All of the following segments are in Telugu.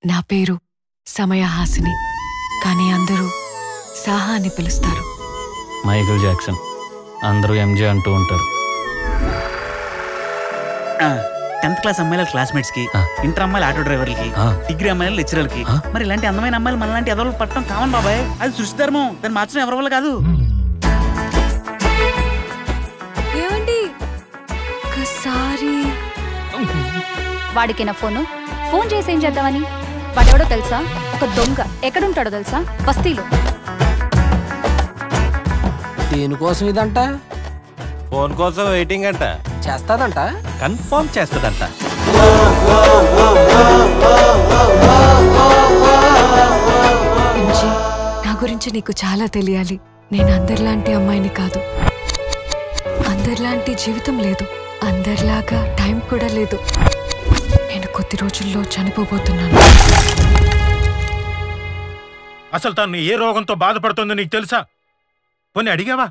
నా పేరు సమయహాసిని కానీ అందరూ సాహా అని పిలుస్తారు మైకిల్ జాక్సన్ అందరూ ఎంజే అంటూ ఉంటారు టెన్త్ క్లాస్ అమ్మాయిల క్లాస్మేట్స్ కి ఆ. ఇంటర్ అమ్మాయిల ఆటో డ్రైవర్లకి ఆ. డిగ్రీ అమ్మాయిల లెక్చరర్లకి ఆ. మరి ఇలాంటి అందమైన అమ్మాయిలు మనలాంటి ఎదవలు పట్టడం కామన్ బాబాయ్ అది సృష్టి ధర్మం దాన్ని మార్చడం ఎవరి వల్ల కాదు ఏమండి ఒకసారి వాడికి నా ఫోను ఫోన్ చేసి ఏం చేద్దామని వాడెవడో తెలుసా ఒక దొంగ ఎక్కడుంటాడో తెలుసా బస్తీలో దేనికోసం ఇదంట ఫోన్ కోసం వెయిటింగ్ అంట చేస్తాదంట కన్ఫర్మ్ చేస్తుందంట ఎంజీ నా గురించి నీకు చాలా తెలియాలి నేను అందరిలాంటి అమ్మాయిని కాదు అందరిలాంటి జీవితం లేదు అందరిలాగా టైం కూడా లేదు నేను కొద్ది రోజుల్లో చనిపోబోతున్నాను అసలు తను ఏ రోగంతో బాధపడుతుందో నీకు తెలుసా పోనీ అడిగావా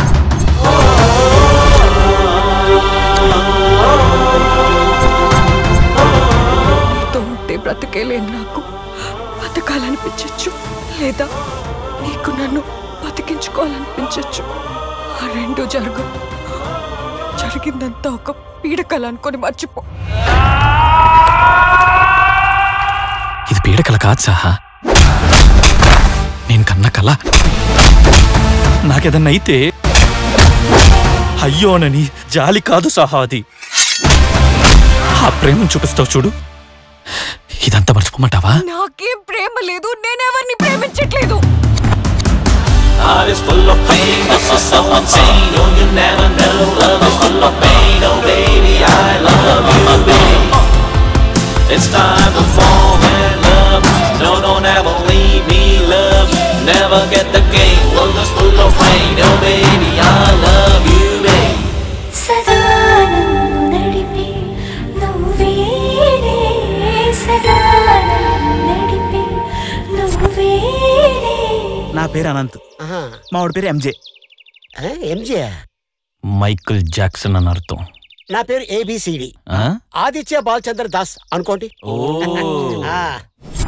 నీతో ఉంటే బ్రతికేలేను నాకు బతకాలనిపించచ్చు లేదా నీకు నన్ను బతికించుకోవాలనిపించచ్చు ఆ రెండు జరుగు జరిగిందంతా ఒక పీడకల అనుకొని మర్చిపో ఇది పీడకల కాదు సాహా నేను కన్న కల నాకేదన్నా అయితే అయ్యోనని జాలి కాదు సాహా అది ఆ ప్రేమను చూపిస్తావు చూడు ఇదంతా మర్చిపోమంటావా నాకేం ప్రేమ లేదు నేనెవరిని ప్రేమించట్లేదు Heart is full of pain, this is someone's pain. Oh, you never know, love is full of pain. Oh, baby, I love you, babe. It's time to fall in love. No, don't ever leave me, love. Never get the game, world is full of pain. Oh, baby, I love you, babe. సదా నన్ను నడిపి నువ్వేనే సదా నన్ను నడిపి నువ్వేనే నా పేరు అనంత్ మా వాడి పేరు ఎంజే ఎంజే మైకిల్ జాక్సన్ అని అర్థం నా పేరు ఏబిసిడి ఆ? ఆదిత్య బాలచంద్ర దాస్ అనుకోండి ఓ ఆ,